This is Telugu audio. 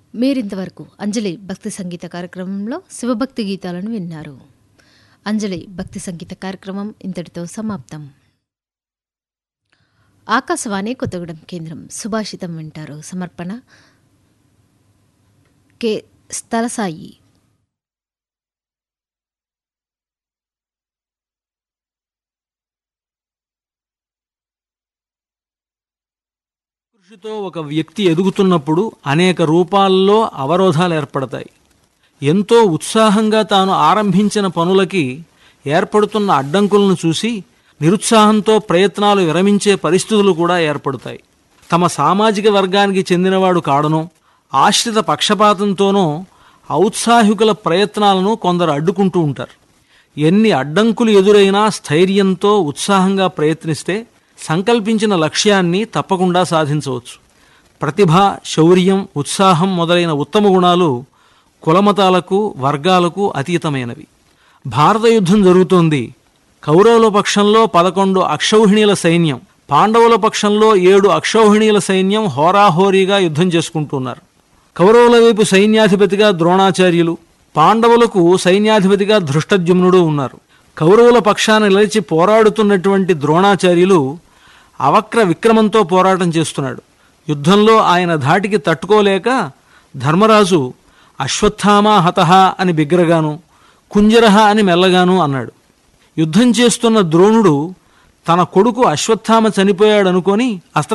మీరింతవరకు అంజలి భక్తి సంగీత కార్యక్రమంలో శివభక్తి గీతాలను విన్నారు అంజలి భక్తి సంగీత కార్యక్రమం ఇంతటితో సమాప్తం ఆకాశవాణి కొత్తగూడెం కేంద్రం సుభాషితం వింటారు సమర్పణ కె స్థలసాయి కృషితో ఒక వ్యక్తి ఎదుగుతున్నప్పుడు అనేక రూపాల్లో అవరోధాలు ఏర్పడతాయి ఎంతో ఉత్సాహంగా తాను ఆరంభించిన పనులకి ఏర్పడుతున్న అడ్డంకులను చూసి నిరుత్సాహంతో ప్రయత్నాలు విరమించే పరిస్థితులు కూడా ఏర్పడతాయి తమ సామాజిక వర్గానికి చెందినవాడు కాడనో ఆశ్రిత పక్షపాతంతోనో ఔత్సాహికుల ప్రయత్నాలను కొందరు అడ్డుకుంటూ ఉంటారు ఎన్ని అడ్డంకులు ఎదురైనా స్థైర్యంతో ఉత్సాహంగా ప్రయత్నిస్తే సంకల్పించిన లక్ష్యాన్ని తప్పకుండా సాధించవచ్చు ప్రతిభ శౌర్యం ఉత్సాహం మొదలైన ఉత్తమ గుణాలు కులమతాలకు వర్గాలకు అతీతమైనవి భారత యుద్ధం జరుగుతోంది కౌరవుల పక్షంలో పదకొండు అక్షౌహిణీల సైన్యం పాండవుల పక్షంలో ఏడు అక్షౌహిణీల సైన్యం హోరాహోరీగా యుద్ధం చేసుకుంటున్నారు కౌరవుల వైపు సైన్యాధిపతిగా ద్రోణాచార్యులు పాండవులకు సైన్యాధిపతిగా ధృష్టద్యుమ్నుడు ఉన్నారు కౌరవుల పక్షాన నిలిచి పోరాడుతున్నటువంటి ద్రోణాచార్యులు అవక్ర విక్రమంతో పోరాటం చేస్తున్నాడు యుద్ధంలో ఆయన ధాటికి తట్టుకోలేక ధర్మరాజు అశ్వత్థామ హతహ అని బిగ్గరగాను కుంజరహ అని మెల్లగాను అన్నాడు యుద్ధం చేస్తున్న ద్రోణుడు తన కొడుకు అశ్వత్థామ చనిపోయాడనుకొని అస్త్ర